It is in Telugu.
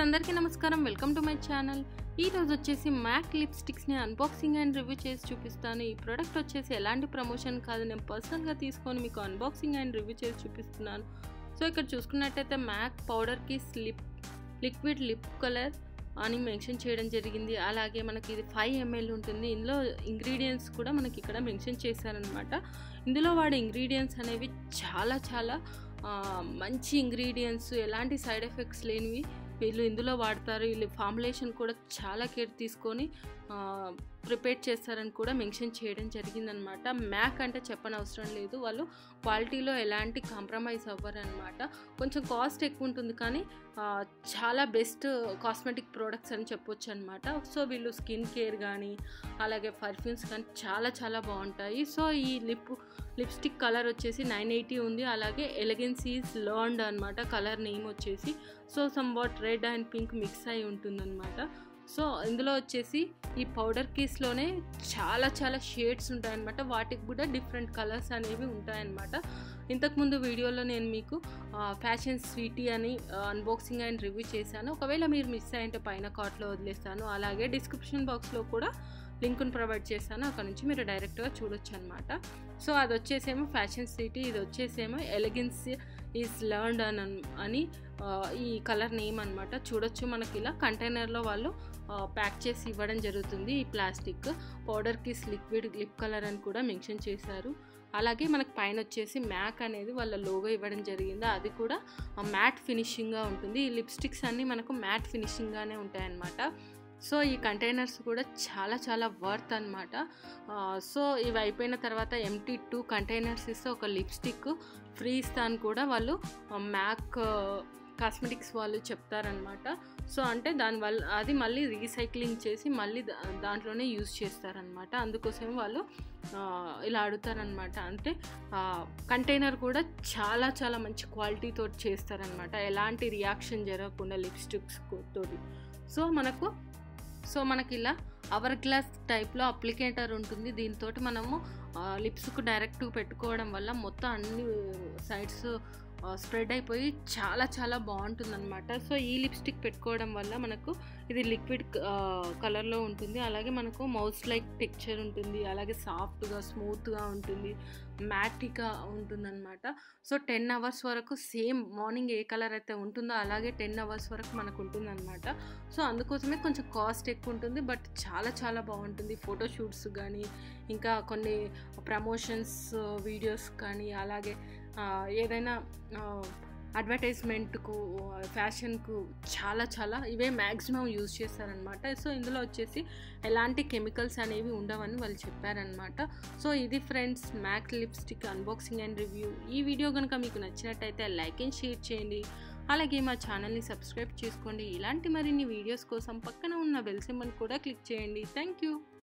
అందరికీ నమస్కారం వెల్కమ్ టు మై ఛానల్ ఈ రోజు వచ్చేసి మ్యాక్ లిప్స్టిక్స్ని అన్బాక్సింగ్ అండ్ రివ్యూ చేసి చూపిస్తాను ఈ ప్రోడక్ట్ వచ్చేసి ఎలాంటి ప్రమోషన్ కాదు నేను పర్సనల్గా తీసుకొని మీకు అన్బాక్సింగ్ అండ్ రివ్యూ చేసి చూపిస్తున్నాను సో ఇక్కడ చూసుకున్నట్టయితే మ్యాక్ పౌడర్కి స్లిప్ లిక్విడ్ లిప్ కలర్ అని మెన్షన్ చేయడం జరిగింది అలాగే మనకి ఇది ఫైవ్ ఎంఎల్ ఉంటుంది ఇందులో ఇంగ్రీడియంట్స్ కూడా మనకి ఇక్కడ మెన్షన్ చేశారనమాట ఇందులో వాడే ఇంగ్రీడియంట్స్ అనేవి చాలా చాలా ఆ, మంచి ఇంగ్రీడియంట్స్ ఎలాంటి సైడ్ ఎఫెక్ట్స్ లేనివి వీళ్ళు ఇందులో వాడతారు వీళ్ళు ఫార్ములేషన్ కూడా చాలా కేర్ తీసుకొని ప్రిపేర్ చేస్తారని కూడా మెన్షన్ చేయడం జరిగిందనమాట మ్యాక్ అంటే చెప్పనవసరం లేదు వాళ్ళు క్వాలిటీలో ఎలాంటి కాంప్రమైజ్ అవ్వరు అనమాట కొంచెం కాస్ట్ ఎక్కువ ఉంటుంది కానీ ఆ, చాలా బెస్ట్ కాస్మెటిక్ ప్రోడక్ట్స్ అని చెప్పొచ్చు అనమాట సో వీళ్ళు స్కిన్ కేర్ కానీ అలాగే పర్ఫ్యూమ్స్ కానీ చాలా చాలా బాగుంటాయి సో ఈ లిప్ లిప్స్టిక్ కలర్ వచ్చేసి నైన్ ఎయిటీ ఉంది అలాగే ఎలగెన్సీస్ లర్న్డ్ అనమాట కలర్ నేమ్ వచ్చేసి so somewhat red and pink mix అయి ఉంటుందన్నమాట సో ఇందులో వచ్చేసి ఈ పౌడర్ కీస్లోనే చాలా చాలా షేడ్స్ ఉంటాయన్నమాట వాటికి కూడా డిఫరెంట్ కలర్స్ అనేవి ఉంటాయన్నమాట ఇంతకుముందు వీడియోలో నేను మీకు ఫ్యాషన్ స్వీటీ అని అన్బాక్సింగ్ అండ్ రివ్యూ చేశాను ఒకవేళ మీరు మిస్ అయ్యింటే పైన కార్ట్లో వదిలేస్తాను అలాగే డిస్క్రిప్షన్ బాక్స్లో కూడా లింక్ను ప్రొవైడ్ చేశాను అక్కడ నుంచి మీరు డైరెక్ట్గా చూడొచ్చు అనమాట సో అది వచ్చేసేమో ఫ్యాషన్ సిటీ ఇది వచ్చేసేమో ఎలిగెన్స్ ఈజ్ లర్న్డ్ అని అని ఆ, ఈ కలర్ నేమ్ అనమాట చూడొచ్చు మనకి ఇలా కంటైనర్లో వాళ్ళు ప్యాక్ చేసి ఇవ్వడం జరుగుతుంది ఈ ప్లాస్టిక్ పౌడర్కి లిక్విడ్ లిప్ కలర్ అని కూడా మెన్షన్ చేశారు అలాగే మనకి పైన వచ్చేసి మ్యాక్ అనేది వాళ్ళ లోగో ఇవ్వడం జరిగింది అది కూడా మ్యాట్ ఫినిషింగ్గా ఉంటుంది ఈ లిప్స్టిక్స్ అన్నీ మనకు మ్యాట్ ఫినిషింగ్గానే ఉంటాయన్నమాట సో ఈ కంటైనర్స్ కూడా చాలా చాలా వర్త్ అనమాట సో ఇవి అయిపోయిన తర్వాత ఎంటీ టూ కంటైనర్స్ ఇస్తే ఒక లిప్స్టిక్ ఫ్రీ ఇస్తాను కూడా వాళ్ళు మ్యాక్ కాస్మెటిక్స్ వాళ్ళు చెప్తారనమాట సో అంటే దానివల్ల అది మళ్ళీ రీసైక్లింగ్ చేసి మళ్ళీ దా- దాంట్లోనే యూజ్ చేస్తారనమాట అందుకోసం వాళ్ళు ఆ, ఇలా అడుగుతారనమాట అంటే కంటైనర్ కూడా చాలా చాలా మంచి క్వాలిటీతో చేస్తారనమాట ఎలాంటి రియాక్షన్ జరగకుండా లిప్స్టిక్స్ తోటి సో మనకు సో మనకి ఇలా అవర్ గ్లాస్ టైప్లో అప్లికేటర్ ఉంటుంది దీంతో మనము లిప్స్కు డైరెక్ట్ పెట్టుకోవడం వల్ల మొత్తం అన్ని సైడ్స్ స్ప్రెడ్ అయిపోయి చాలా చాలా బాగుంటుంది అనమాట సో ఈ లిప్స్టిక్ పెట్టుకోవడం వల్ల మనకు ఇది లిక్విడ్ కలర్లో ఉంటుంది అలాగే మనకు మౌస్ లైక్ టెక్చర్ ఉంటుంది అలాగే సాఫ్ట్గా స్మూత్గా ఉంటుంది మ్యాటిగా ఉంటుందన్నమాట సో టెన్ అవర్స్ వరకు సేమ్ మార్నింగ్ ఏ కలర్ అయితే ఉంటుందో అలాగే టెన్ అవర్స్ వరకు మనకు ఉంటుందన్నమాట సో అందుకోసమే కొంచెం కాస్ట్ ఎక్కువ ఉంటుంది బట్ చాలా చాలా బాగుంటుంది ఫోటోషూట్స్ కానీ ఇంకా కొన్ని ప్రమోషన్స్ వీడియోస్ కానీ అలాగే ఆ, ఏదైనా అడ్వర్టైజ్మెంట్కు ఫ్యాషన్కు చాలా చాలా ఇవే మ్యాక్సిమం యూజ్ చేస్తారనమాట సో ఇందులో వచ్చేసి ఎలాంటి కెమికల్స్ అనేవి ఉండవని వాళ్ళు చెప్పారనమాట సో ఇది friends MAC lipstick unboxing and review ఈ వీడియో కనుక మీకు నచ్చినట్టయితే లైక్ అండ్ షేర్ చేయండి అలాగే మా ఛానల్ని సబ్స్క్రైబ్ చేసుకోండి ఇలాంటి మరిన్ని వీడియోస్ కోసం పక్కన ఉన్న బెల్ సింబల్ కూడా క్లిక్ చేయండి థ్యాంక్ యూ